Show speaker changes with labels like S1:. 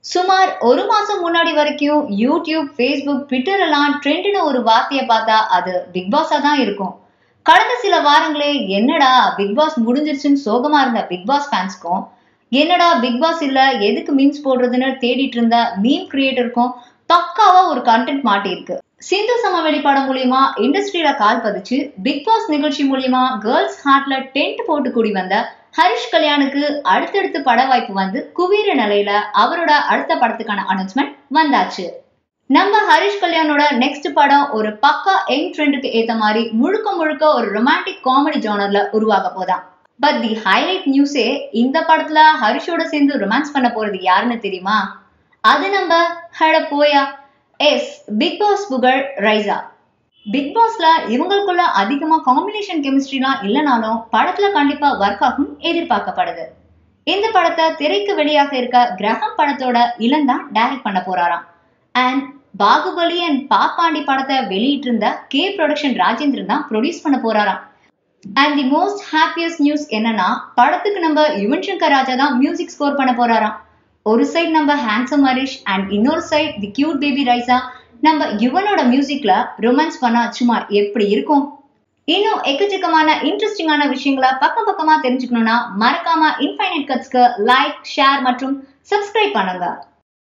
S1: சுமார் ஒரு மாசம் முன்னாடி வரைக்கும் யூடியூப் ஃபேஸ்புக் ட்விட்டர் எல்லாம் ட்ரெண்ட்னு ஒரு வார்த்தையை பார்த்தா அது பிக் பாஸா தான் இருக்கும் கடந்த சில வாரங்களே என்னடா பிக் பாஸ் முடிஞ்சிருச்சுன்னு சோகமா இருந்த பிக் பாஸ் ஃபேன்ஸ்க்கும் என்னடா பிக் பாஸ் இல்ல எதுக்கு மீம்ஸ் போடுறதுன்னு தேடிட்டு இருந்த மீம் கிரியேட்டருக்கும் பக்காவா ஒரு கண்டென்ட் மாட்டியிருக்கு சிந்து சமவெளி படம் மூலியமா இண்டஸ்ட்ரியில கால் பதிச்சு பிக் பாஸ் நிகழ்ச்சி மூலியமா கேர்ள்ஸ் ஹார்ட்ல டென்ட் போட்டு கூடி வந்த ஹரிஷ் கல்யாணுக்கு அடுத்தடுத்து பட வாய்ப்பு வந்து குவீர நிலையில அவரோட அடுத்த படத்துக்கான அனௌன்ஸ்மெண்ட் வந்தாச்சு நம்ம ஹரிஷ் கல்யாணோட நெக்ஸ்ட் படம் ஒரு பக்கா யங் ட்ரெண்டுக்கு ஏத்த மாதிரி முழுக்க முழுக்க ஒரு ரொமான்டிக் காமெடி ஜானர்ல உருவாக போதான் பட் தி ஹைலைட் நியூஸே இந்த படத்துல ஹரிஷோட சேர்ந்து ரொமான்ஸ் பண்ண போறது யாருன்னு தெரியுமா அது நம்ம ஹட போயா எஸ் பிக் பாஸ் புகழ் ரைசா பிக் பாஸ்ல இவங்களுக்குள்ள அதிகமா காம்பினேஷன் கெமிஸ்ட்ரிலாம் இல்லைனாலும் படத்துல கண்டிப்பா ஒர்க் ஆகும் எதிர்பார்க்கப்படுது இந்த படத்தை திரைக்கு வெளியாக இருக்க கிரகம் படத்தோட இளந்தான் டைரக்ட் பண்ண போறாராம் அண்ட் பாகுபலி அண்ட் பாப்பாண்டி படத்தை வெளியிட்டு இருந்த கே ப்ரொடக்ஷன் ராஜேந்திரன் தான் ப்ரொடியூஸ் பண்ண போறாராம் and the most happiest news என்னன்னா படத்துக்கு நம்ம யுவன் சங்கர் ராஜா தான் மியூசிக் ஸ்கோர் பண்ண போறாராம் ஒரு சைடு நம்ம ஹேண்ட்ஸம் ஹரிஷ் அண்ட் இன்னொரு side the cute baby Raiza நம்ம யுவனோட மியூசிக்ல ரொமான்ஸ் பண்ணா சும்மா எப்படி இருக்கும் இன்னும் எக்கச்சக்கமான இன்ட்ரெஸ்டிங்கான விஷயங்களை பக்கம் பக்கமா தெரிஞ்சுக்கணும்னா மறக்காம இன்ஃபைனைட் கட்ஸ்க்கு லைக் ஷேர் மற்றும் சப்ஸ்கிரைப் பண்ணுங்க